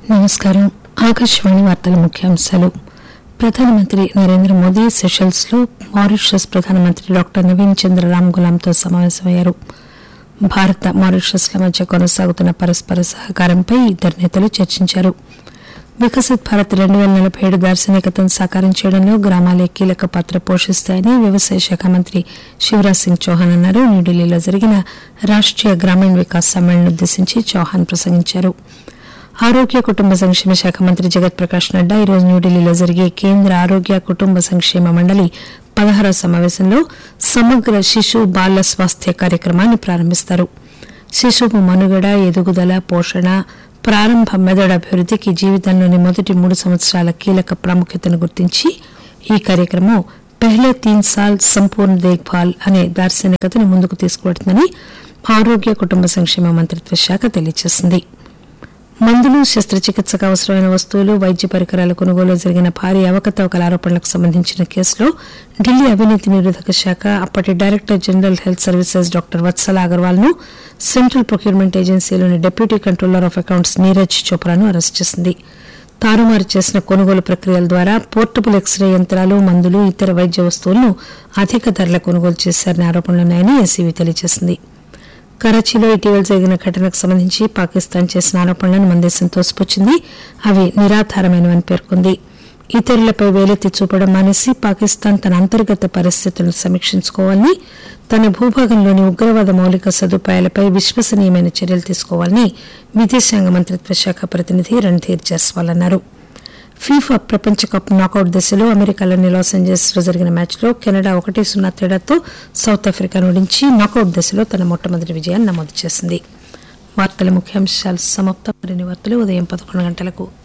నమస్కారం ఆకాశవాణి వార్తల ముఖ్యాంశాలు ప్రధానమంత్రి నరేంద్ర మోదీ సెషల్స్ లో మారిషస్ ప్రధానమంత్రి డాక్టర్ నవీన్ చంద్ర రామ్ గులాంతో సమావేశమయ్యారు భారత మారిషస్ ల మధ్య కొనసాగుతున్న పరస్పర సహకారంపై ఇద్దరు నేతలు చర్చించారు వికసిత్ భారత్ రెండు పేల నలభై ఏడు దార్శనికతను సాకారం చేయడంలో గ్రామాలే కీలక పాత్ర పోషిస్తాయని వ్యవసాయ శాఖ మంత్రి శివరాజ్ సింగ్ చౌహాన్ అన్నారు న్యూఢిల్లీలో జరిగిన రాష్టీయ గ్రామీణ వికాస్ సమ్మేళనం ఉద్దేశించి చౌహాన్ ప్రసంగించారు ఆరోగ్య కుటుంబ సంక్షేమ శాఖ మంత్రి జగత్ ప్రకాష్ నడ్డా ఈరోజు న్యూఢిల్లీలో జరిగే కేంద్ర ఆరోగ్య కుటుంబ సంక్షేమ మండలి పదహారవ సమావేశంలో సమగ్ర శిశు బాల స్వాస్థ్య కార్యక్రమాన్ని ప్రారంభిస్తారు శిశువు మనుగడ ఎదుగుదల పోషణ ప్రారంభ మెదడు అభివృద్ధికి జీవితంలోని మొదటి మూడు సంవత్సరాల కీలక ప్రాముఖ్యతను గుర్తించి ఈ కార్యక్రమం పెహ్లే తీన్ సాల్ సంపూర్ణ దేఖ్భాల్ అనే దార్శనికతను ముందుకు తీసుకువెడుతుందని ఆరోగ్య కుటుంబ సంక్షేమ మంత్రిత్వ శాఖ తెలియజేసింది మందులు శస్త్రచికిత్సకు అవసరమైన వస్తువులు వైద్య పరికరాల కొనుగోలు జరిగిన భారీ అవకతవకల ఆరోపణలకు సంబంధించిన కేసులో ఢిల్లీ అవినీతి నిరోధక శాఖ అప్పటి director general health services doctor Vatsala Agarwal ను సెంట్రల్ ప్రొక్యూర్మెంట్ ఏజెన్సీలోని deputy controller of accounts Neeraj చోప్రాను అరెస్ట్ చేసింది తారుమారు చేసిన కొనుగోలు ప్రక్రియల ద్వారా పోర్టబుల్ ఎక్స్రే యంత్రాలు మందులు ఇతర వైద్య వస్తువులను అధిక ధరల కొనుగోలు చేశారనే ఆరోపణలున్నాయని ఎస్సీబీ తెలియజేసింది కరాచీలో ఇటీవల జరిగిన ఘటనకు సంబంధించి పాకిస్తాన్ చేసిన ఆరోపణలను మన దేశం తోసిపుచ్చింది అవి నిరాధారమైనవని పేర్కొంది ఇతరులపై వేలెత్తి చూపడం మానేసి పాకిస్తాన్ తన అంతర్గత పరిస్థితులను సమీక్షించుకోవాలని తన భూభాగంలోని ఉగ్రవాద మౌలిక సదుపాయాలపై విశ్వసనీయమైన చర్యలు తీసుకోవాలని విదేశాంగ మంత్రిత్వ శాఖ ప్రతినిధి రణ్ధీర్ జైస్వాల్ అన్నారు ఫీఫా ప్రపంచ కప్ నాకౌట్ దశలో అమెరికాలోని లాస్ ఏంజల్స్ లో జరిగిన మ్యాచ్లో కెనడా ఒకటి సున్నా తేడాతో సౌత్ ఆఫ్రికాను ఓడించి నాకౌట్ దశలో తన మొట్టమొదటి విజయాన్ని నమోదు చేసింది వార్తల ముఖ్యాంశాలు సమాప్తం మరిన్ని వార్తలు ఉదయం పదకొండు గంటలకు